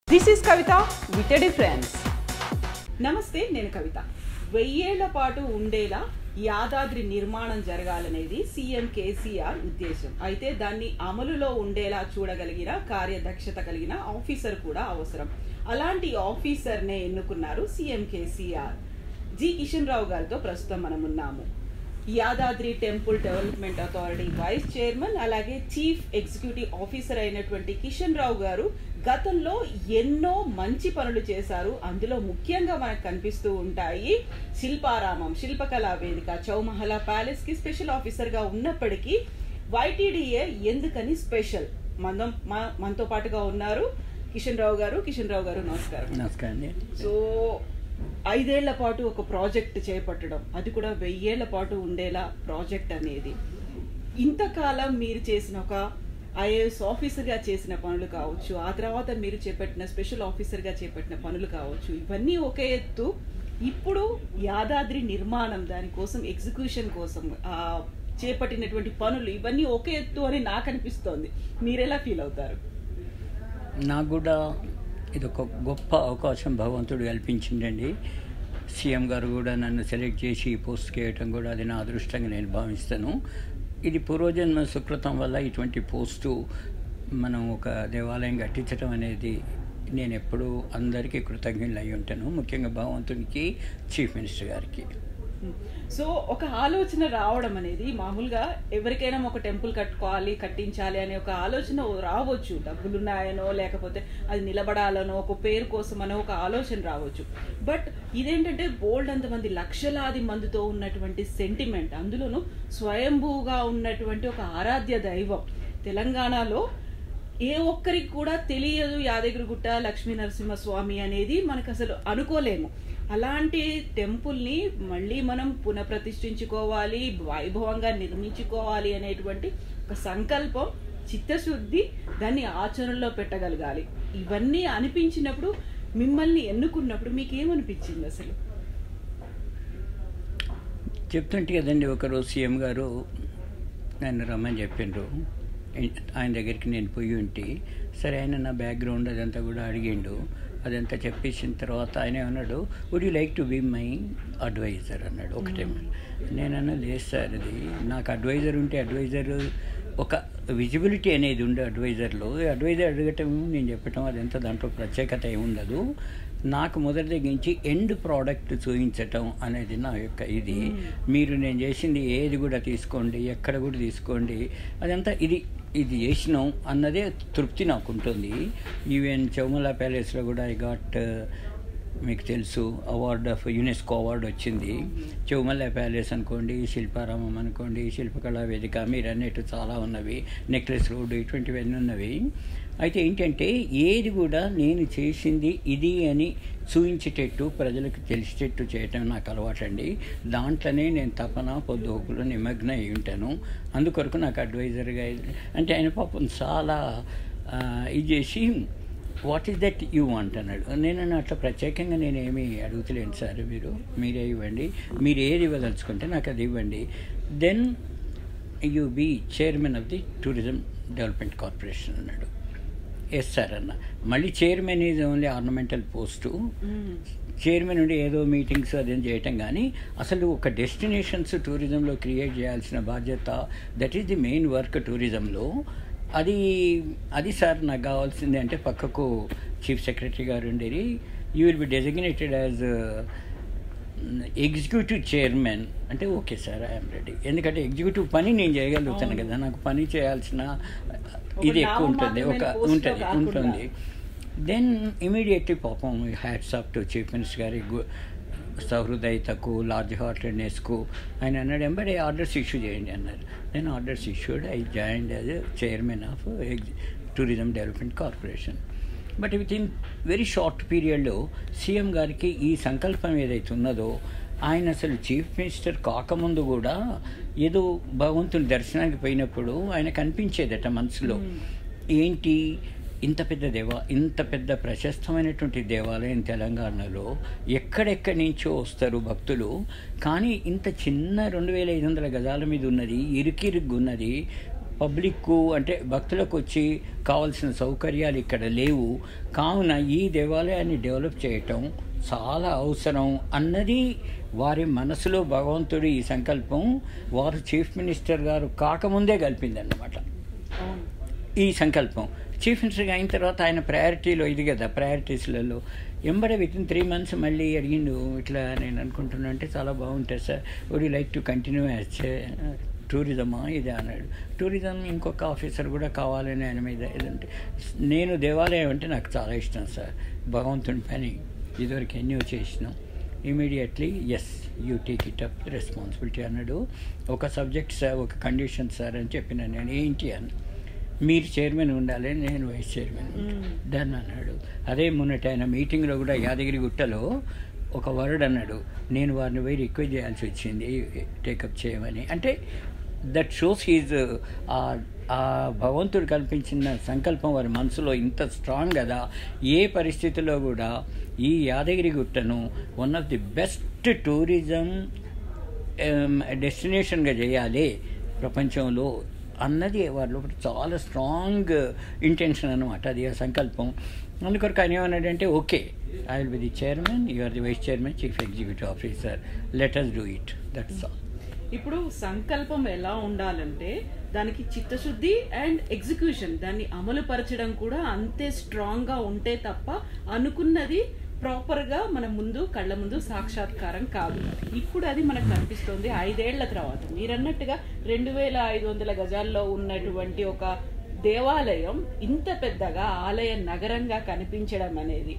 This is Kavitha with a difference నమస్తే నేను కవిత వెయ్యేళ్ల పాటు ఉండేలా యాదాద్రి నిర్మాణం జరగాలనేది సీఎం కేసీఆర్ ఉద్దేశం అయితే దాన్ని అమలులో ఉండేలా చూడగలిగిన కార్యదక్షత కలిగిన ఆఫీసర్ కూడా అవసరం అలాంటి ఆఫీసర్నే ఎన్నుకున్నారు సీఎం కేసీఆర్ జి కిషన్ రావు గారితో ప్రస్తుతం మనం ఉన్నాము Yadadri temple development authority vice chairman అలాగే చీఫ్ ఎగ్జిక్యూటివ్ ఆఫీసర్ అయినటువంటి కిషన్ రావు గారు గతంలో ఎన్నో మంచి పనులు చేశారు అందులో ముఖ్యంగా మనకు కనిపిస్తూ ఉంటాయి శిల్పారామం శిల్పకళా వేదిక చౌమహల ప్యాలెస్ కి స్పెషల్ ఆఫీసర్ గా ఉన్నప్పటికీ వైటీడీఏ ఎందుకని స్పెషల్ మనం మ- మనతో పాటుగా ఉన్నారు కిషన్ రావు గారు కిషన్ రావు గారు నమస్కారం నమస్కారం అండి సో ఐదేళ్ల పాటు ఒక ప్రాజెక్ట్ చేపట్టడం అది కూడా వెయ్యేళ్ల పాటు ఉండేలా ప్రాజెక్ట్ అనేది ఇంతకాలం మీరు చేసిన ఒక ఐఏఎస్ ఆఫీసర్గా చేసిన పనులు కావచ్చు ఆ తర్వాత మీరు చేపట్టిన స్పెషల్ ఆఫీసర్గా చేపట్టిన పనులు కావచ్చు ఇవన్నీ ఒకే ఎత్తు ఇప్పుడు యాదాద్రి నిర్మాణం దానికోసం ఎగ్జిక్యూషన్ కోసం ఆ, చేపట్టినటువంటి పనులు ఇవన్నీ ఒకే ఎత్తు అని నాకు అనిపిస్తోంది మీరెలా ఫీల్ అవుతారు నాకు కూడా ఇది ఒక గొప్ప అవకాశం భగవంతుడు కల్పించిందండి సీఎం గారు కూడా నన్ను సెలెక్ట్ చేసి ఈ పోస్ట్కి వేయటం కూడా అది నా అదృష్టంగా నేను భావిస్తాను ఇది పూర్వజన్మ సుకృతం వల్ల ఇటువంటి పోస్టు మనం ఒక దేవాలయం కట్టించడం అనేది నేను ఎప్పుడూ అందరికీ కృతజ్ఞులు అయి ఉంటాను ముఖ్యంగా భగవంతునికి చీఫ్ మినిస్టర్ గారికి సో ఒక ఆలోచన రావడం అనేది మామూలుగా ఎవరికైనా ఒక టెంపుల్ కట్టుకోవాలి కట్టించాలి అనే ఒక ఆలోచన రావచ్చు డబ్బులున్నాయనో లేకపోతే అది నిలబడాలనో ఒక పేరు కోసమనో ఒక ఆలోచన రావచ్చు బట్ ఇదేంటంటే బోల్డ్ అంతమంది లక్షలాది మందితో ఉన్నటువంటి సెంటిమెంట్ అందులోనూ స్వయంభూగా ఉన్నటువంటి ఒక ఆరాధ్య దైవం తెలంగాణలో ఏ ఒక్కరికి కూడా తెలియదు యాదగిరిగుట్ట లక్ష్మీ నరసింహస్వామి అనేది మనకు అసలు అనుకోలేము అలాంటి టెంపుల్ని మళ్ళీ మనం పునఃప్రతిష్ఠించుకోవాలి వైభవంగా నిర్మించుకోవాలి అనేటువంటి ఒక సంకల్పం చిత్తశుద్ధి దాన్ని ఆచరణలో పెట్టగలగాలి ఇవన్నీ అనిపించినప్పుడు మిమ్మల్ని ఎన్నుకున్నప్పుడు మీకు ఏమనిపించింది అసలు చెప్తుంటే కదండి ఒకరోజు సీఎం గారు నన్ను రమ్మని చెప్పిండ్రు ఆయన దగ్గరికి నేను పోయి ఉంటే సరే ఆయన నా బ్యాక్గ్రౌండ్ అదంతా కూడా అడిగిండు అదంతా చెప్పేసిన తర్వాత ఆయన అన్నాడు would you like to be my adviser అన్నాడు ఒకటే నేనన్నా లేదు సార్ అది నాకు అడ్వైజర్ ఉంటే అడ్వైజర్ ఒక విజిబిలిటీ అనేది ఉండే అడ్వైజర్లో అడ్వైజర్ అడగటం నేను చెప్పటం అదంతా దాంట్లో ప్రత్యేకత ఏమి ఉండదు నాకు మొదటి దగ్గర నుంచి ఎండ్ ప్రోడక్ట్ చూపించటం అనేది నా యొక్క ఇది మీరు నేను చేసింది ఏది కూడా తీసుకోండి ఎక్కడ కూడా తీసుకోండి అదంతా ఇది ఇది చేసినాం అన్నదే తృప్తి నాకు ఉంటుంది ఈవెన్ చౌమలా ప్యాలెస్లో కూడా ఐ గాట్ మీకు తెలుసు అవార్డ్ ఆఫ్ యునెస్కో అవార్డు వచ్చింది చౌమల్ల ప్యాలెస్ అనుకోండి శిల్పారామం అనుకోండి శిల్పకళా వేదిక మీరు అన్నట్టు చాలా ఉన్నవి నెక్లెస్ రోడ్ ఇటువంటివన్నీ ఉన్నవి అయితే ఏంటంటే ఏది కూడా నేను చేసింది ఇది అని చూపించేటట్టు ప్రజలకు తెలిసేటట్టు చేయటం నాకు అలవాటండి దాంట్లోనే నేను తపన పొద్దుకులు నిమగ్న అయి ఉంటాను అందుకొరకు నాకు అడ్వైజర్గా అంటే ఆయన పాపం చాలా ఆ, ఇది చేసి what is that you want అన్నాడు నేను అన్నా, అట్లా ప్రత్యేకంగా నేనేమి అడుగుతలేను సార్ మీరు మీరే ఇవ్వండి మీరు ఏది ఇవ్వదలుచుకుంటే నాకు అది ఇవ్వండి then you be chairman of the tourism development corporation అన్నాడు ఎస్ సార్ అన్న మళ్ళీ chairman is only ornamental post chairman ఉండి ఏదో మీటింగ్స్ అదేం చేయటం కానీ అసలు ఒక డెస్టినేషన్స్ టూరిజంలో క్రియేట్ చేయాల్సిన బాధ్యత that is the main work టూరిజంలో అది అది సార్ నాకు కావాల్సింది అంటే పక్కకు చీఫ్ సెక్రటరీ గారు ఉండేది you will be designated as executive chairman అంటే ఓకే సార్ ఐఎమ్ రెడీ ఎందుకంటే ఎగ్జిక్యూటివ్ పని నేను చేయగలుగుతాను అవును. కదా నాకు పని చేయాల్సిన ఒక ఇది ఎక్కువ ఉంటుంది ఒక నామమాత్రమైన post లో ఉంటుంది కాకుండా. ఉంటుంది దెన్ ఇమీడియట్లీ పాపం hats off to chief minister గారి గు- సహృదయతకు లార్జ్ హార్టెడ్నెస్కు ఆయన అన్నాడు ఎంబడే ఆర్డర్స్ ఇష్యూ చేయండి అన్నారు then orders issued I joined as chairman of tourism development corporation but with in very short పీరియడ్లో సీఎం గారికి ఈ సంకల్పం ఏదైతే ఉన్నదో ఆయన అసలు చీఫ్ మినిస్టర్ కాకముందు కూడా ఏదో భగవంతుని దర్శనానికి పోయినప్పుడు ఆయన కనిపించేదట మనసులో ఏంటి ఇంత పెద్ద దేవా ఇంత పెద్ద ప్రశస్తమైనటువంటి దేవాలయం తెలంగాణలో ఎక్కడెక్కడి నుంచో వస్తారు భక్తులు కానీ ఇంత చిన్న రెండు వేల ఐదు వందల గజాల మీద ఉన్నది ఇరుకిరుగ్గున్నది పబ్లిక్ అంటే భక్తులకు వచ్చి కావాల్సిన సౌకర్యాలు ఇక్కడ లేవు కావున ఈ దేవాలయాన్ని డెవలప్ చేయటం చాలా అవసరం అన్నది వారి మనసులో భగవంతుడు ఈ సంకల్పం వారు చీఫ్ మినిస్టర్ గారు కాకముందే కలిపిందన్నమాట అవును ఈ సంకల్పం చీఫ్ మినిస్టర్గా అయిన తర్వాత ఆయన ప్రయారిటీలో ఇది కదా ప్రయారిటీస్లలో ఎంబడే విత్ ఇన్ త్రీ మంత్స్ మళ్ళీ అడిగిండు ఇట్లా నేను అనుకుంటున్నా అంటే చాలా బాగుంటుంది sir would you like to continue as టూరిజమా ఇది అన్నాడు టూరిజం ఇంకొక ఆఫీసర్ కూడా కావాలని ఆయన మీద ఏదంటే నేను దేవాలయం అంటే నాకు చాలా ఇష్టం సార్ భగవంతుని పని ఇదివరకు ఎన్నో చేసినాం immediately yes you take it up responsibility అన్నాడు ఒక సబ్జెక్ట్ సార్ ఒక కండిషన్ సార్ అని చెప్పిన నేను ఏంటి అని మీరు చైర్మన్ ఉండాలి నేను వైస్ చైర్మన్ మ్మ్. దాన్ని అన్నాడు అదే మొన్నటి ఆయన మీటింగ్లో కూడా యాదగిరి గుట్టలో ఒక వర్డ్ అన్నాడు నేను వారిని పోయి రిక్వెస్ట్ చేయాల్సి వచ్చింది టేకప్ చేయమని అంటే దట్ షోస్ హీజ్ ఆ భగవంతుడు కల్పించిన సంకల్పం వారి మనసులో ఇంత స్ట్రాంగ్ కదా ఏ పరిస్థితిలో కూడా ఈ యాదగిరి గుట్టను one of the best tourism డెస్టినేషన్గా చేయాలి ప్రపంచంలో అన్నది వారి లోపల చాలా స్ట్రాంగ్ ఇంటెన్షన్ అనమాట అది ఆ సంకల్పం అందుకొరకు ఆయన ఏమన్నాడంటే okay I will be the chairman you are the vice chairman chief executive officer let us do it that's all ఇప్పుడు సంకల్పం ఎలా ఉండాలంటే దానికి చిత్తశుద్ధి అండ్ ఎగ్జిక్యూషన్ దాన్ని అమలు పరచడం కూడా అంతే స్ట్రాంగ్ గా ఉంటే తప్ప అనుకున్నది ప్రాపర్ గా మన ముందు కళ్ళ ముందు సాక్షాత్కారం కాదు ఇప్పుడు అది మనకు కనిపిస్తుంది ఐదేళ్ల తర్వాత మీరన్నట్టుగా రెండు వేల ఐదు వందల గజాల్లో ఉన్నటువంటి ఒక దేవాలయం ఇంత పెద్దగా ఆలయ నగరంగా కనిపించడం అనేది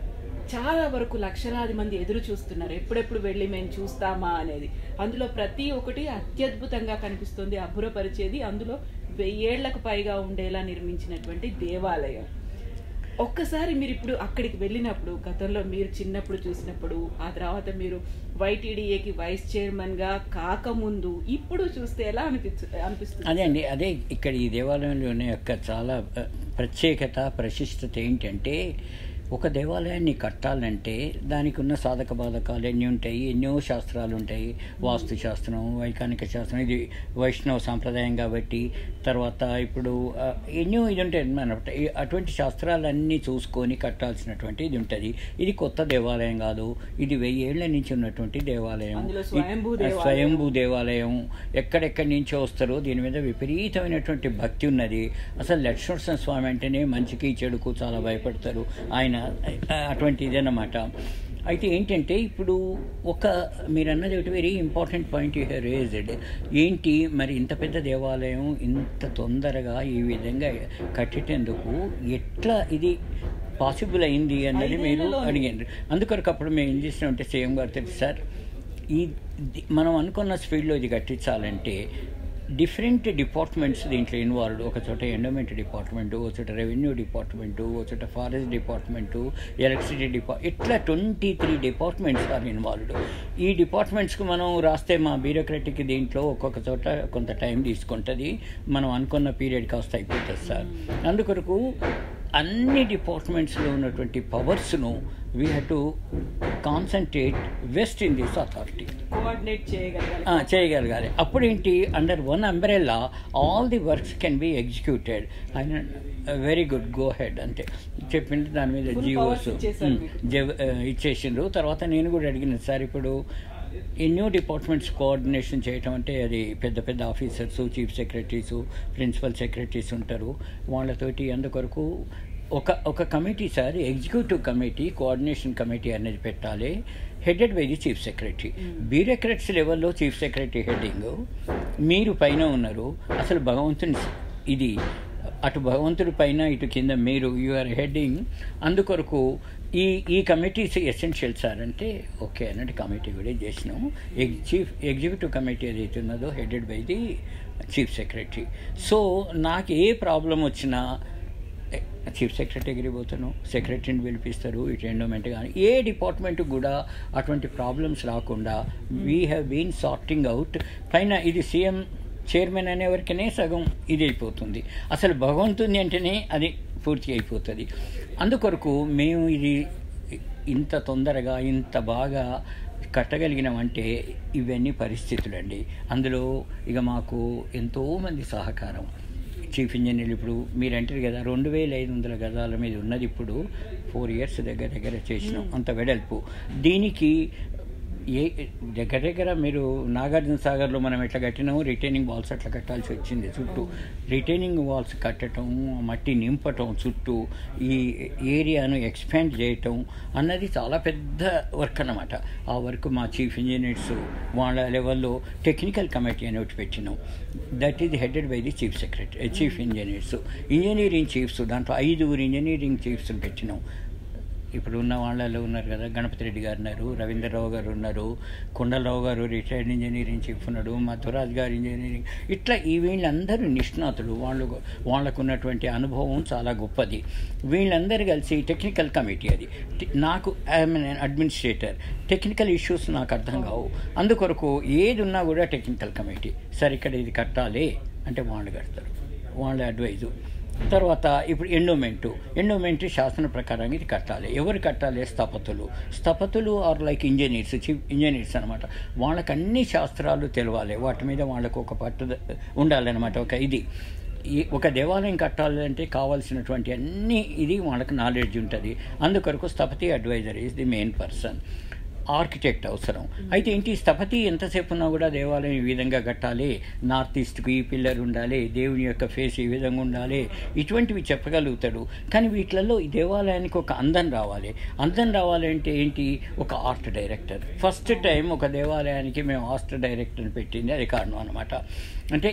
చాలా వరకు లక్షలాది మంది ఎదురు చూస్తున్నారు ఎప్పుడెప్పుడు వెళ్ళి మేము చూస్తామా అనేది అందులో ప్రతి ఒక్కటి అత్యద్భుతంగా కనిపిస్తుంది అబ్బురపరిచేది అందులో వెయ్యేళ్లకు పైగా ఉండేలా నిర్మించినటువంటి దేవాలయం ఒక్కసారి మీరు ఇప్పుడు అక్కడికి వెళ్ళినప్పుడు గతంలో మీరు చిన్నప్పుడు చూసినప్పుడు ఆ తర్వాత మీరు వైటీడీఏకి వైస్ చైర్మన్ గా కాకముందు ఇప్పుడు చూస్తే ఎలా అనిపించు అనిపిస్తుంది అదే అండి అదే ఇక్కడ ఈ దేవాలయంలోని యొక్క చాలా ఆ, ప్రత్యేకత ప్రశిష్టత ఏంటంటే ఒక దేవాలయాన్ని కట్టాలంటే దానికి ఉన్న సాధక బాధకాలు ఎన్ని ఉంటాయి ఎన్నో శాస్త్రాలు ఉంటాయి వాస్తు శాస్త్రం వైకానిక శాస్త్రం ఇది వైష్ణవ సాంప్రదాయం కాబట్టి తర్వాత ఇప్పుడు ఆ, ఎన్నో ఇది ఉంటాయి అనమాట ఈ- అటువంటి శాస్త్రాలన్నీ చూసుకొని కట్టాల్సినటువంటి ఇది ఉంటుంది ఇది కొత్త దేవాలయం కాదు ఇది వెయ్యేళ్ల నుంచి ఉన్నటువంటి దేవాలయం అందులో స్వయంభూ దేవాలయం. స్వయంభూ దేవాలయం ఎక్కడెక్కడి నుంచో వస్తారో దీని మీద విపరీతమైనటువంటి భక్తి ఉన్నది అసలు లక్ష్మణ స్వామి అంటేనే మంచికి చెడుకు చాలా భయపడతారు ఆయన ఆ, అటువంటి ఇదన్నమాట అయితే ఏంటంటే ఇప్పుడు ఒక మీరు అన్నది ఒకటి very important point you have raised ఏంటి మరి ఇంత పెద్ద దేవాలయం ఇంత తొందరగా ఈ విధంగా కట్టేటందుకు ఎట్లా ఇది పాసిబుల్ అయింది అన్నది మీరు ఐదేళ్లలోనే. అడిగారు అందుకొరకు అప్పుడు మేము ఏం చేసినామంటే సీఎం గారు తెలుసు సార్ ఈ ది- మనం అనుకున్న స్పీడ్లో ఇది కట్టించాలంటే డిఫరెంట్ డిపార్ట్మెంట్స్ దీంట్లో ఇన్వాల్వ్డ్ ఒక చోట ఎండోమెంట్ డిపార్ట్మెంటు ఒక చోట రెవెన్యూ డిపార్ట్మెంటు ఒక చోట ఫారెస్ట్ డిపార్ట్మెంటు ఎలక్ట్రిసిటీ డిపార్ట్ ఇట్లా twenty three departments are involved ఈ డిపార్ట్మెంట్స్కి మనం రాస్తే మా బ్యూరోక్రటిక్ దీంట్లో ఒక్కొక్క చోట కొంత టైం తీసుకుంటుంది మనం అనుకున్న పీరియడ్ కాస్త అయిపోతుంది సార్ అందుకొరకు అన్ని డిపార్ట్మెంట్స్లో ఉన్నటువంటి పవర్స్ను we have to concentrate vest in this authority coordinate చేయగలగాలి చేయగలగాలి అప్పుడేంటి under one umbrella all the works can be executed ఆయన వెరీ గుడ్ గో హెడ్ అంటే చెప్పింది దాని మీద Full జీవోస్ powers ఇచ్చేశారు మీకు. ఇచ్చేసిండ్రు తర్వాత నేను కూడా అడిగిన సార్ ఇప్పుడు ఎన్నో డిపార్ట్మెంట్స్ కోఆర్డినేషన్ చేయటం అంటే అది పెద్ద పెద్ద officers chief secretaries principal secretaries ఉంటారు వాళ్ళతోటి అందుకొరకు ఒక ఒక committee sir executive committee coordination committee అనేది పెట్టాలి headed by the chief secretary bureaucrats లెవెల్లో చీఫ్ సెక్రటరీ హెడ్డింగ్ మీరు పైన ఉన్నారు అసలు భగవంతుని ఇది అటు భగవంతుడి పైన ఇటు కింద మీరు యూఆర్ హెడ్డింగ్ అందుకొరకు ఈ ఈ కమిటీస్ ఎసెన్షియల్ సార్ అంటే ఓకే అన్నట్టు కమిటీ కూడా చేసినాం ఎగ్ చీఫ్ ఎగ్జిక్యూటివ్ కమిటీ ఏదైతే ఉన్నదో headed by the chief secretary so నాకు ఏ ప్రాబ్లం వచ్చినా చీఫ్ సెక్రటరీ దగ్గరికి పోతాను సెక్రటరీని పిలిపిస్తారు ఇటు ఎండోమెంట్ కానీ ఏ డిపార్ట్మెంట్ కూడా అటువంటి ప్రాబ్లమ్స్ రాకుండా we have been sorting out పైన ఇది సీఎం చైర్మన్ అనేవరకనే సగం ఇది అయిపోతుంది అసలు భగవంతుని అంటేనే అది పూర్తి అయిపోతుంది అందుకొరకు మేము ఇది ఇంత తొందరగా ఇంత బాగా కట్టగలిగినామంటే ఇవన్నీ పరిస్థితులండి అందులో ఇక మాకు ఎంతోమంది సహకారం చీఫ్ ఇంజనీర్ ఇప్పుడు మీరు అంటారు కదా రెండు వేల ఐదు వందల గజాల మీద ఉన్నది ఇప్పుడు ఫోర్ ఇయర్స్ దగ్గర దగ్గర చేసినాం అంత వెడల్పు దీనికి ఏ దగ్గర దగ్గర మీరు నాగార్జున సాగర్లో మనం ఎట్లా కట్టినాము రిటైనింగ్ వాల్స్ అట్లా కట్టాల్సి వచ్చింది చుట్టూ రిటైనింగ్ వాల్స్ కట్టడం మట్టి నింపటం చుట్టూ ఈ ఏరియాను ఎక్స్పాండ్ చేయటం అన్నది చాలా పెద్ద వర్క్ అన్నమాట ఆ వర్క్ మా చీఫ్ ఇంజనీర్స్ వాళ్ళ లెవెల్లో టెక్నికల్ కమిటీ అని ఒకటి పెట్టినాం that is headed by the chief secretary chief engineers engineering chiefs దాంట్లో ఐదుగురు ఇంజనీరింగ్ చీఫ్స్ని పెట్టినాం ఇప్పుడు ఉన్న వాళ్ళలో ఉన్నారు కదా గణపతి రెడ్డి గారు ఉన్నారు రవీంద్రరావు గారు ఉన్నారు కొండలరావు గారు రిటైర్డ్ ఇంజనీరింగ్ చీఫ్ ఉన్నాడు మధురాజ్ గారు ఇంజనీరింగ్ ఇట్లా ఈ వీళ్ళందరూ నిష్ణాతులు వాళ్ళు వాళ్ళకు ఉన్నటువంటి అనుభవం చాలా గొప్పది వీళ్ళందరూ కలిసి టెక్నికల్ కమిటీ అది టి- నాకు ఐఎమ్ అడ్మినిస్ట్రేటర్ టెక్నికల్ ఇష్యూస్ నాకు అర్థం కావు అందుకొరకు ఏది ఉన్నా కూడా టెక్నికల్ కమిటీ సరే ఇక్కడ ఇది కట్టాలి అంటే వాళ్ళు కడతారు వాళ్ళ అడ్వైజు తర్వాత ఇప్పుడు ఎండోమెంటు ఎండోమెంట్ శాసన ప్రకారం ఇది కట్టాలి ఎవరు కట్టాలి స్థపతులు స్థపతులు are like engineers chief engineers అనమాట వాళ్ళకి అన్ని శాస్త్రాలు తెలవాలి వాటి మీద వాళ్ళకు ఒక పట్టు ఉండాలన్నమాట ఒక ఇది ఈ ఒక దేవాలయం కట్టాలంటే కావాల్సినటువంటి అన్ని ఇది వాళ్ళకి నాలెడ్జ్ ఉంటుంది అందుకొరకు స్థపతి adviser is the main person architect అవసరం అయితే ఏంటి స్థపతి ఎంతసేపు ఉన్నా కూడా దేవాలయం ఈ విధంగా కట్టాలి నార్త్ ఈస్ట్కి ఈ పిల్లర్ ఉండాలి దేవుని యొక్క ఫేస్ ఈ విధంగా ఉండాలి ఇటువంటివి చెప్పగలుగుతాడు కానీ వీటిలలో ఈ దేవాలయానికి ఒక అందం రావాలి అందం రావాలంటే ఏంటి ఒక ఆర్ట్ డైరెక్టర్ ఫస్ట్ టైం ఒక దేవాలయానికి మేము ఆర్ట్ డైరెక్టర్ని పెట్టింది అది కారణం అనమాట అంటే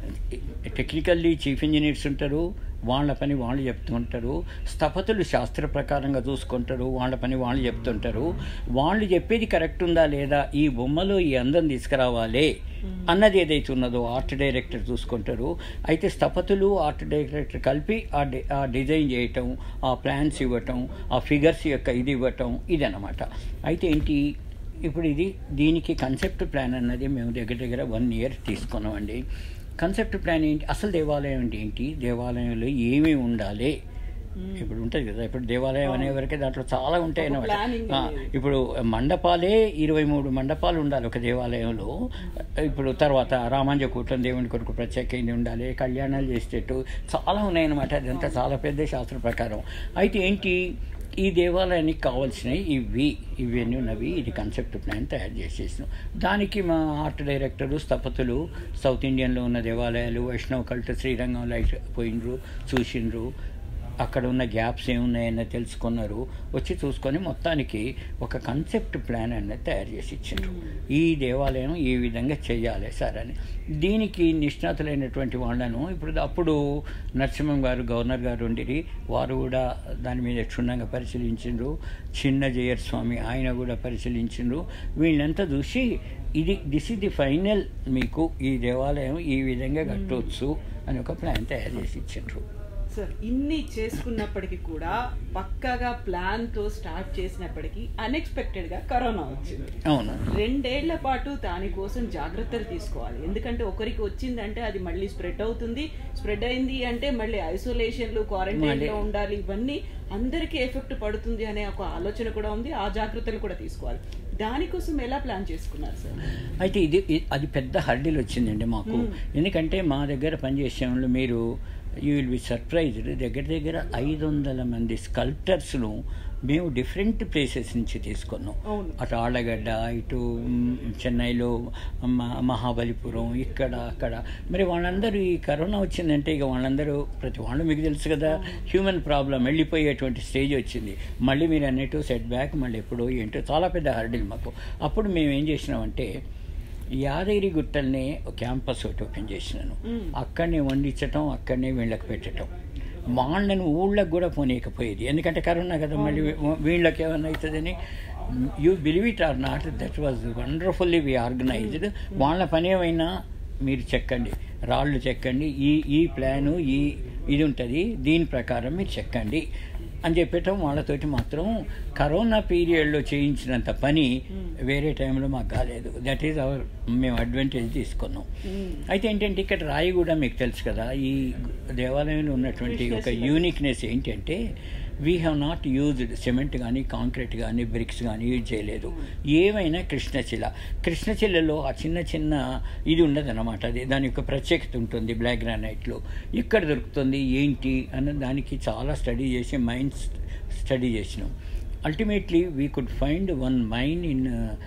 టెక్నికల్లీ చీఫ్ ఇంజనీర్స్ ఉంటారు వాళ్ళ పని వాళ్ళు చెప్తుంటారు స్థపతులు శాస్త్ర ప్రకారంగా చూసుకుంటారు వాళ్ళ పని వాళ్ళు చెప్తుంటారు వాళ్ళు చెప్పేది కరెక్ట్ ఉందా లేదా ఈ బొమ్మలో ఈ అందం తీసుకురావాలి అన్నది ఏదైతే ఉన్నదో ఆర్ట్ డైరెక్టర్ చూసుకుంటారు అయితే స్థపతులు ఆర్ట్ డైరెక్టర్ కలిపి ఆ డి ఆ డిజైన్ చేయటం ఆ ప్లాన్స్ ఇవ్వటం ఆ ఫిగర్స్ యొక్క ఇది ఇవ్వటం ఇదన్నమాట అయితే ఏంటి ఇప్పుడు ఇది దీనికి కన్సెప్ట్ ప్లాన్ అన్నది మేము దగ్గర దగ్గర వన్ ఇయర్ తీసుకున్నామండి కన్సెప్ట్ ప్లాన్ ఏంటి అసలు దేవాలయం అంటే ఏంటి దేవాలయంలో ఏమేమి ఉండాలి ఇప్పుడు ఉంటుంది కదా ఇప్పుడు దేవాలయం అనే వరకే దాంట్లో చాలా ఉంటాయి ఒక అన్నమాట planning ఆ, అనేది. ఇప్పుడు మండపాలే ఇరవై మూడు మండపాలు ఉండాలి ఒక దేవాలయంలో ఇప్పుడు తర్వాత రామాంజకూటం దేవుని కొరకు ప్రత్యేకమైంది ఉండాలి కళ్యాణాలు చేసేటట్టు చాలా ఉన్నాయన్నమాట అదంతా చాలా పెద్ద శాస్త్ర ప్రకారం అయితే ఏంటి ఈ దేవాలయానికి కావాల్సినవి ఇవి ఇవన్నీ ఉన్నవి ఇది కన్సెప్ట్ ప్లాన్ తయారు చేసేసినాం దానికి మా ఆర్ట్ డైరెక్టరు స్థపతులు సౌత్ ఇండియన్లో ఉన్న దేవాలయాలు వైష్ణవ కల్ట్ శ్రీరంగంలో అయితే పోయినరు చూసిండ్రు అక్కడ ఉన్న గ్యాప్స్ ఏమున్నాయన్న తెలుసుకున్నారు వచ్చి చూసుకొని మొత్తానికి ఒక కన్సెప్ట్ ప్లాన్ అనేది తయారు చేసి ఇచ్చిండ్రు ఈ దేవాలయం ఈ విధంగా చేయాలి సార్ అని దీనికి నిష్ణాతులైనటువంటి వాళ్ళను ఇప్పుడు అప్పుడు నరసింహం గారు గవర్నర్ గారు ఉండిరి వారు కూడా దాని మీద క్షుణ్ణంగా పరిశీలించిండ్రు చిన్న జయర్ స్వామి ఆయన కూడా పరిశీలించిండ్రు వీళ్ళంతా చూసి ఇది దిస్ ఇస్ ది ఫైనల్ మీకు ఈ దేవాలయం ఈ విధంగా కట్టవచ్చు అని ఒక ప్లాన్ తయారు చేసి ఇచ్చిండ్రు సార్ ఇన్ని చేసుకున్నప్పటికీ కూడా పక్కాగా ప్లాన్ తో స్టార్ట్ చేసినప్పటికీ అన్ఎక్స్పెక్టెడ్ గా కరోనా వచ్చింది అవును రెండేళ్ల పాటు దానికోసం జాగ్రత్తలు తీసుకోవాలి ఎందుకంటే ఒకరికి వచ్చిందంటే అది మళ్ళీ స్ప్రెడ్ అవుతుంది స్ప్రెడ్ అయింది అంటే మళ్ళీ ఐసోలేషన్లు క్వారంటైన్ మళ్ళీ- లో ఉండాలి ఇవన్నీ అందరికీ ఎఫెక్ట్ పడుతుంది అనే ఒక ఆలోచన కూడా ఉంది ఆ జాగ్రత్తలు కూడా తీసుకోవాలి దానికోసం ఎలా ప్లాన్ చేసుకున్నారు సార్ అయితే ఇది ఇ- అది పెద్ద హర్డిల్ వచ్చిందండి మాకు ఎందుకంటే మా దగ్గర పనిచేసే వాళ్ళు మీరు యూ విల్ బి సర్ప్రైజ్డ్ దగ్గర దగ్గర ఐదు వందల మంది స్కల్ప్టర్స్ను మేము డిఫరెంట్ ప్లేసెస్ నుంచి తీసుకున్నాం అవును. అటు ఆళ్ళగడ్డ ఇటు మ్, చెన్నైలో మ- మహాబలిపురం ఇక్కడ అక్కడ మరి వాళ్ళందరూ ఈ కరోనా వచ్చిందంటే ఇక వాళ్ళందరూ ప్రతి వాళ్ళు మీకు తెలుసు కదా హ్యూమన్ ప్రాబ్లం వెళ్ళిపోయేటువంటి స్టేజ్ వచ్చింది మళ్ళీ మీరు అన్నట్టు సెట్ బ్యాక్ మళ్ళీ ఎప్పుడో ఏంటో చాలా పెద్ద హర్డిల్ మాకు అప్పుడు మేము ఏం చేసినామంటే యాదగిరి గుట్టల్ని క్యాంపస్ ఒకటి ఓపెన్ చేసినాను మ్మ్. అక్కడనే వండించటం అక్కడనే వీళ్ళకి పెట్టడం వాళ్ళని ఊళ్ళకి కూడా పోనీయకపోయేది ఎందుకంటే కరోనా కదా మళ్ళీ వీ- వీళ్ళకి ఏమైనా అవుతుందని you believe it or not that was wonderfully we organised వాళ్ళ పని ఏమైనా మీరు చెక్కండి రాళ్ళు చెక్కండి ఈ ఈ ప్లాను ఈ ఇది ఉంటుంది దీని ప్రకారం మీరు చెక్కండి అని చెప్పటం వాళ్ళతోటి మాత్రం కరోనా పీరియడ్లో చేయించినంత పని వేరే టైంలో మాకు కాలేదు దట్ ఈజ్ అవర్ మేము అడ్వాంటేజ్ తీసుకున్నాం అయితే ఏంటంటే ఇక్కడ రాయి కూడా మీకు తెలుసు కదా ఈ దేవాలయంలో ఉన్నటువంటి ఒక యూనిక్నెస్ ఏంటంటే we have not used cement కానీ కాంక్రీట్ కానీ బ్రిక్స్ కానీ యూజ్ చేయలేదు ఏమైనా కృష్ణశిల కృష్ణశిలలో ఆ చిన్న చిన్న ఇది ఉండదన్నమాట అది దాని యొక్క ప్రత్యేకత ఉంటుంది బ్లాక్ గ్రానైట్లో ఎక్కడ దొరుకుతుంది ఏంటి అన్న దానికి చాలా స్టడీ చేసి మైండ్ స్టడీ చేసినాం ultimately we could find one mine in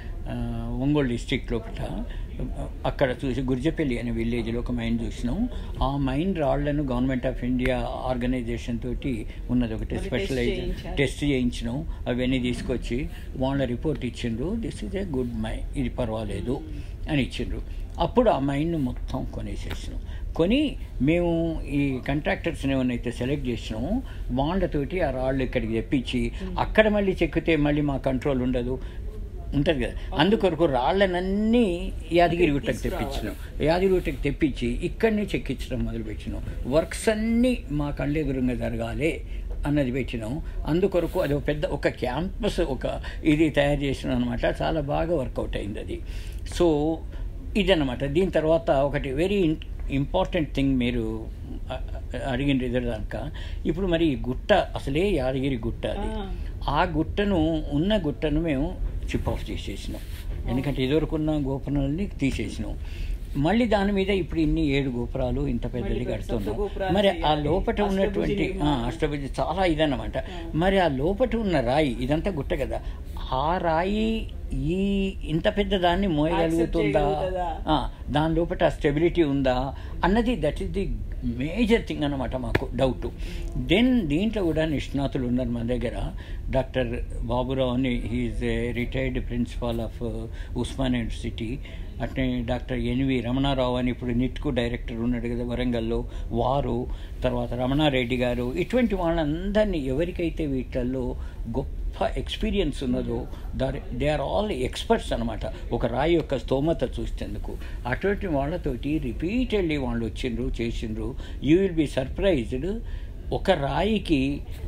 Ongole district లోపల అక్కడ చూసి గుర్జపల్లి అనే విలేజ్లో ఒక మైన్ చూసినాం ఆ మైన్ రాళ్లను గవర్నమెంట్ ఆఫ్ ఇండియా ఆర్గనైజేషన్ తోటి ఉన్నది ఒకటి మరి స్పెషలైజ్ test చేయించారు. టెస్ట్ చేయించినాం అవన్నీ తీసుకొచ్చి వాళ్ళ రిపోర్ట్ ఇచ్చిండ్రు this is a good mine ఇది పర్వాలేదు అని ఇచ్చిండ్రు అప్పుడు ఆ మైన్ను మొత్తం కొనేసేసినాం కొని మేము ఈ కాంట్రాక్టర్స్ని ఏమైతే సెలెక్ట్ చేసినామో వాళ్ళతోటి ఆ రాళ్ళు ఇక్కడికి తెప్పించి అక్కడ మళ్ళీ చెక్కితే మళ్ళీ మా కంట్రోల్ ఉండదు ఉంటుంది కదా అందుకొరకు రాళ్ళనన్నీ యాదగిరి గుట్టకు తెప్పించినాం యాదగిరి గుట్టకు తెప్పించి ఇక్కడనే చెక్కించడం మొదలుపెట్టినాం వర్క్స్ అన్నీ మా కళ్ళెదురుగా జరగాలి అన్నది పెట్టినాం అందుకొరకు అది ఒక పెద్ద ఒక క్యాంపస్ ఒక ఇది తయారు చేసినాం అనమాట చాలా బాగా వర్కౌట్ అయింది అది సో ఇదన్నమాట దీని తర్వాత ఒకటి వెరీ ఇంపార్టెంట్ థింగ్ మీరు అ- అ- అడిగిన ఇద్దరు దాకా ఇప్పుడు మరి ఈ గుట్ట అసలే యాదగిరి గుట్ట అది ఆ. ఆ గుట్టను ఉన్న గుట్టను మేము చిప్ ఆఫ్ చేసేసినాం ఎందుకంటే ఇదివరకు ఉన్న గోపురాలని తీసేసినాం మళ్ళీ దాని మీద ఇప్పుడు ఇన్ని ఏడు గోపురాలు ఇంత పెద్దది మళ్ళీ కడుతున్నాం సప్తగోపురాలు మరి ఆ చేయాలి. లోపట అష్టభుజి ఉన్నటువంటి ఆ, నిర్మాణం. అష్టభుజి చాలా ఇదన్నమాట మరి ఆ లోపట ఉన్న రాయి ఇదంతా గుట్ట కదా ఆ రాయి ఈ ఇంత పెద్ద దాన్ని మోయగలుగుతుందా చేయగలుగుతుందా? ఆ, దాని లోపల స్టెబిలిటీ ఉందా అన్నది that is the major thing అన్నమాట మాకు డౌట్ దెన్ దీంట్లో కూడా నిష్ణాతులు ఉన్నారు మన దగ్గర డాక్టర్ బాబురావు అని he is a retired principal of Osman university అట్నే డాక్టర్ ఎన్వి రమణారావు అని ఇప్పుడు నిట్కు డైరెక్టర్ ఉన్నాడు కదా వరంగల్లో వారు తర్వాత రమణారెడ్డి గారు ఇటువంటి వాళ్ళందరినీ ఎవరికైతే వీటిల్లో గొప్ప ఎక్స్పీరియన్స్ ఉన్నదో దాని దే ఆర్ ఆల్ ఎక్స్పర్ట్స్ అనమాట ఒక రాయి యొక్క స్తోమత చూసేందుకు అటువంటి వాళ్ళతోటి రిపీటెడ్లీ వాళ్ళు వచ్చిండ్రు చేసిండ్రు యూ విల్ బి సర్ప్రైజ్డ్ ఒక రాయికి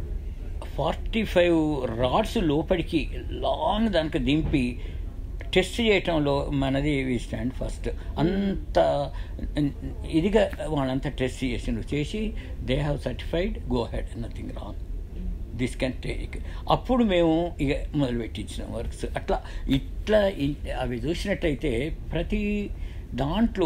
ఫార్టీ ఫైవ్ రాడ్స్ లోపలికి లాంగ్ దానికి దింపి టెస్ట్ చేయటంలో మనది వి స్టాండ్ ఫస్ట్ అంత ఇదిగా వాళ్ళంతా టెస్ట్ చేసిండ్రు చేసి they have certified go ahead nothing wrong this can take అప్పుడు మేము ఇక మొదలు పెట్టించినాం వర్క్స్ అట్లా ఇట్లా ఇ- అవి చూసినట్టయితే ప్రతి దాంట్లో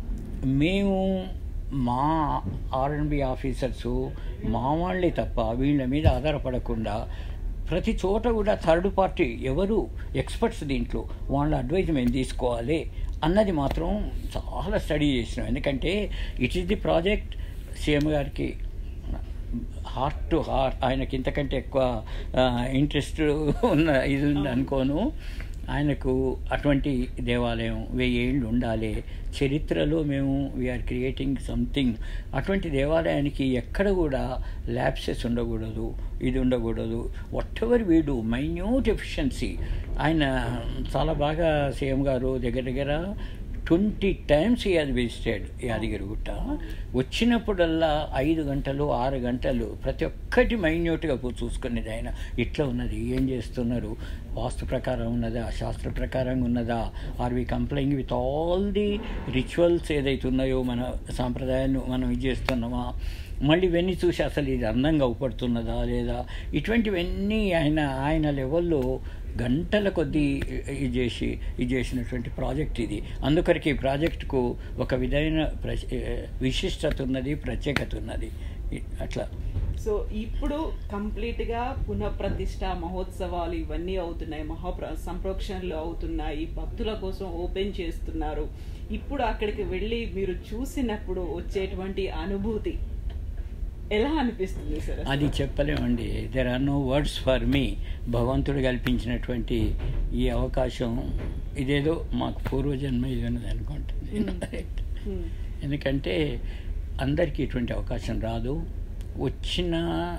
మేము మా ఆర్ఎన్బి ఆఫీసర్సు మా వాళ్ళే తప్ప వీళ్ళ మీద ఆధారపడకుండా ప్రతి చోట కూడా థర్డ్ పార్టీ ఎవరు ఎక్స్పర్ట్స్ దీంట్లో వాళ్ళ అడ్వైజ్ మేము తీసుకోవాలి అన్నది మాత్రం చాలా స్టడీ చేసినాం ఎందుకంటే it is the project CM గారికి హార్ట్ టు హార్ట్ ఆయనకి ఇంతకంటే ఎక్కువ ఇంట్రెస్ట్ ఉన్న ఇది ఉంది అనుకోను ఆయనకు అటువంటి దేవాలయం వెయ్యేళ్ళు ఉండాలి చరిత్రలో మేము వీఆర్ క్రియేటింగ్ సంథింగ్ అటువంటి దేవాలయానికి ఎక్కడ కూడా ల్యాప్సెస్ ఉండకూడదు ఇది ఉండకూడదు వాట్ ఎవర్ వీడు మైన్యూట్ ఎఫిషియన్సీ ఆయన చాలా బాగా సీఎం గారు దగ్గర దగ్గర ట్వంటీ టైమ్స్ ఈ అది విజిటెడ్ యాదగిరిగుట్ట వచ్చినప్పుడల్లా ఐదు గంటలు ఆరు గంటలు ప్రతి ఒక్కటి మైన్యూట్గా చూసుకునేది ఆయన ఇట్లా ఉన్నది ఏం చేస్తున్నారు వాస్తు ప్రకారం ఉన్నదా శాస్త్ర ప్రకారంగా ఉన్నదా are we complying with all the rituals ఏదైతే ఉన్నాయో మన సాంప్రదాయాన్ని మనం ఇది చేస్తున్నామా మళ్ళీ ఇవన్నీ చూసి అసలు ఇది అందంగా అవుపడుతున్నదా లేదా ఇటువంటివన్నీ ఆయన ఆయన లెవెల్లో గంటల కొద్దీ ఇది చేసి ఇది చేసినటువంటి ప్రాజెక్ట్ ఇది అందుకొరకు ఈ ప్రాజెక్టుకు ఒక విధమైన ప్ర విశిష్టత ఉన్నది ప్రత్యేకత ఉన్నది ఇ- అట్లా సో ఇప్పుడు కంప్లీట్ గా పునఃప్రతిష్ఠ మహోత్సవాలు ఇవన్నీ అవుతున్నాయి మహాప్ర సంప్రోక్షణలు అవుతున్నాయి భక్తుల కోసం ఓపెన్ చేస్తున్నారు ఇప్పుడు అక్కడికి వెళ్ళి మీరు చూసినప్పుడు వచ్చేటువంటి అనుభూతి ఎలా అనిపిస్తుంది సార్ అది చెప్పలేమండి there are no words for me భగవంతుడు కల్పించినటువంటి ఈ అవకాశం ఇదేదో మాకు పూర్వజన్మ ఇది ఉన్నది అనుకుంటుంది Hmm. ఎందుకంటే అందరికీ ఇటువంటి అవకాశం రాదు వచ్చిన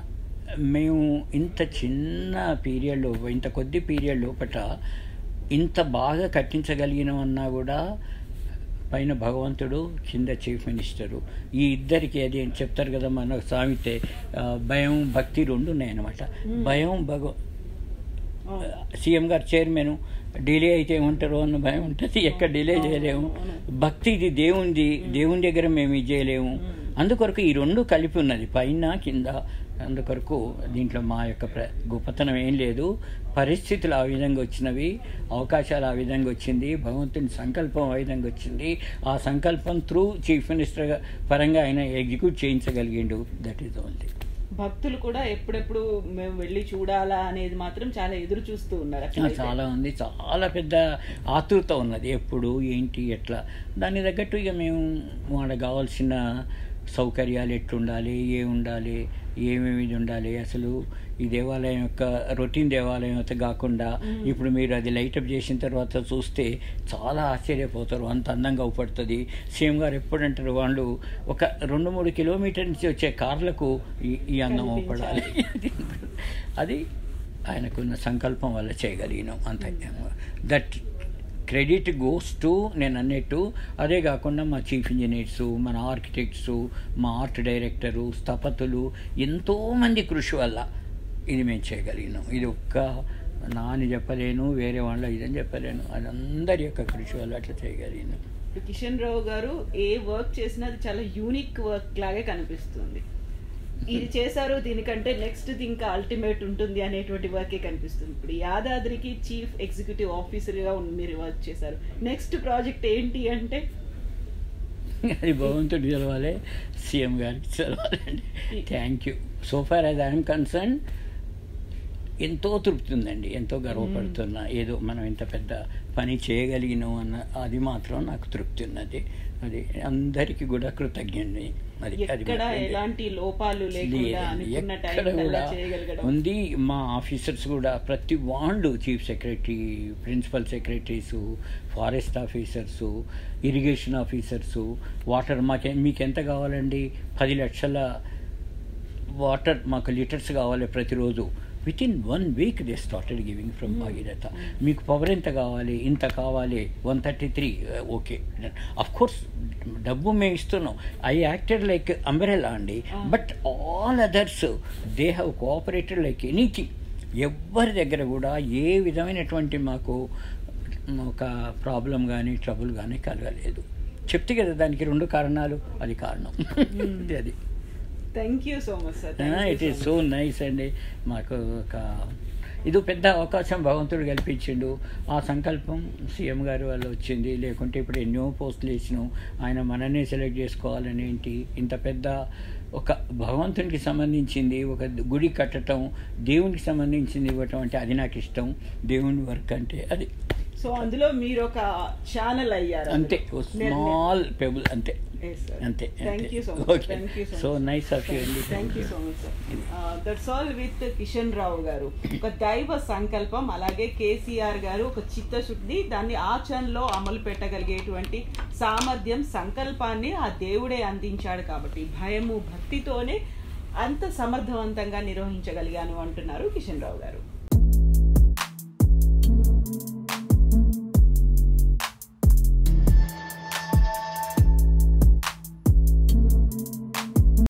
మేము ఇంత చిన్న పీరియడ్లో ఇంత కొద్ది పీరియడ్ లోపట ఇంత బాగా కట్టించగలిగినమన్నా కూడా పైన భగవంతుడు కింద చీఫ్ మినిస్టరు ఈ ఇద్దరికి అది అని చెప్తారు కదా మన సామెతే ఆ, భయం భక్తి రెండు ఉన్నాయన్నమాట భయం భగ అవును. సీఎం గారు చైర్మన్ డిలే అయితే ఏమంటారో అన్న భయం ఉంటుంది ఎక్కడ డిలే చేయలేము భక్తి ఇది దేవుంది దేవుని దగ్గర మేము ఇది చేయలేము అందుకొరకు ఈ రెండు కలిపి ఉన్నది పైన కింద అందుకొరకు దీంట్లో మా యొక్క ప్ర గొప్పతనం ఏం లేదు పరిస్థితులు ఆ విధంగా వచ్చినవి అవకాశాలు ఆ విధంగా వచ్చింది భగవంతుని సంకల్పం ఆ విధంగా వచ్చింది ఆ సంకల్పం త్రూ చీఫ్ మినిస్టర్ పరంగా ఆయన ఎగ్జిక్యూట్ చేయించగలిగిండు దట్ ఈస్ ఓన్లీ భక్తులు కూడా ఎప్పుడెప్పుడు మేము వెళ్ళి చూడాలా అనేది మాత్రం చాలా ఎదురు చూస్తూ ఉన్నారు అట్లయితే. చాలా ఉంది చాలా పెద్ద ఆతృత ఉన్నది ఎప్పుడు ఏంటి ఎట్లా దానికి తగ్గట్టు ఇక మేము వాళ్ళకి కావాల్సిన సౌకర్యాలు ఎట్లుండాలి ఏ ఉండాలి ఏమేమి ఇది ఉండాలి అసలు ఈ దేవాలయం యొక్క రొటీన్ దేవాలయం అయితే కాకుండా ఇప్పుడు మీరు అది లైటప్ చేసిన తర్వాత చూస్తే చాలా ఆశ్చర్యపోతారు అంత అందంగా అవుపడుతుంది సీఎం గారు ఎప్పుడంటారు వాళ్ళు ఒక రెండు మూడు కిలోమీటర్ నుంచి వచ్చే కార్లకు ఈ ఈ అందం అవుపడాలి అది ఆయనకున్న సంకల్పం వల్ల చేయగలిగినాం అంత దట్ క్రెడిట్ గోస్ టు నేను అన్నట్టు అదే కాకుండా మా చీఫ్ ఇంజనీర్సు మన ఆర్కిటెక్ట్సు మా ఆర్ట్ డైరెక్టరు స్థపతులు ఎంతోమంది కృషి వల్ల ఇది మేము చేయగలిగినాం ఇది ఒక్క నాని చెప్పలేను వేరే వాళ్ళ ఇదని చెప్పలేను అది అందరి యొక్క కృషి వల్ల అట్లా చేయగలిగినాం ఇప్పుడు కిషన్ రావు గారు ఏ వర్క్ చేసినా అది చాలా యూనిక్ వర్క్ లాగే కనిపిస్తుంది ఇది చేశారు దీనికంటే నెక్స్ట్ ఇంకా అల్టిమేట్ ఉంటుంది అనేటువంటి వర్కే కనిపిస్తుంది ఇప్పుడు యాదాద్రికి చీఫ్ ఎగ్జిక్యూటివ్ ఆఫీసర్గా ఉన్న- మీరు వర్క్ చేశారు నెక్స్ట్ ప్రాజెక్ట్ ఏంటి అంటే అది భగవంతుడు తెలవాలి సీఎం గారికి తెలవాలండి thank you so far as I'm concerned ఎంతో తృప్తి ఉందండి ఎంతో గర్వపడుతున్నా ఏదో మనం ఇంత పెద్ద పని చేయగలిగినాం అన్న అది మాత్రం నాకు తృప్తి ఉన్నది అది అందరికీ కూడా కృతజ్ఞుని అది అది ఎక్కడ మాత్రం ఎలాంటి లోపాలు లేకుండా లేదండి. అనుకున్న ఎక్కడ టైం కూడా చేయగలగడం ఉంది మా ఆఫీసర్స్ కూడా ప్రతి వాళ్ళు chief secretary principal secretaries forest officers irrigation officers water మాకే మీకు ఎంత కావాలండి పది లక్షల వాటర్ మాకు లీటర్స్ కావాలి ప్రతిరోజు with in one week they started giving from Bhagiratha మీకు పవర్ ఎంత కావాలి ఇంత కావాలి one thirty three okay of course డబ్బు మేము ఇస్తున్నాం ఐ యాక్టెడ్ లైక్ అంబ్రెలా అండి but all others they have cooperated like anything ఎవ్వరి దగ్గర కూడా ఏ విధమైనటువంటి మాకు ఒక ప్రాబ్లం కానీ ట్రబుల్ కానీ కలగలేదు చెప్తే కదా దానికి రెండు కారణాలు అది కారణం ఇది అది thank you so much sir it is so nice అండి మాకు ఒక ఇది పెద్ద అవకాశం భగవంతుడు కల్పించిండు ఆ సంకల్పం సీఎం గారి వల్ల వచ్చింది లేకుంటే ఇప్పుడు ఎన్నో పోస్టులు వేసినాం ఆయన మననే సెలెక్ట్ చేసుకోవాలని ఏంటి ఇంత పెద్ద ఒక భగవంతునికి సంబంధించింది ఒక గుడి కట్టడం దేవునికి సంబంధించింది ఇవ్వటం అంటే అది నాకు ఇష్టం దేవుని వర్క్ అంటే అది సో అందులో మీరు ఒక ఛానల్ అయ్యారు అంతే స్మాల్ పెబుల్ అంతే అంతే thank you so much okay thank you so nice of you అండి thank you so much sir that's all with Kishan Rao గారు ఒక దైవ సంకల్పం అలాగే కేసీఆర్ గారు ఒక చిత్తశుద్ధి దాన్ని ఆచరణలో అమలు పెట్టగలిగేటువంటి సామర్థ్యం సంకల్పాన్ని ఆ దేవుడే అందించాడు కాబట్టి భయము భక్తితోనే అంత సమర్థవంతంగా నిర్వహించగలిగాను అంటున్నారు కిషన్ రావు గారు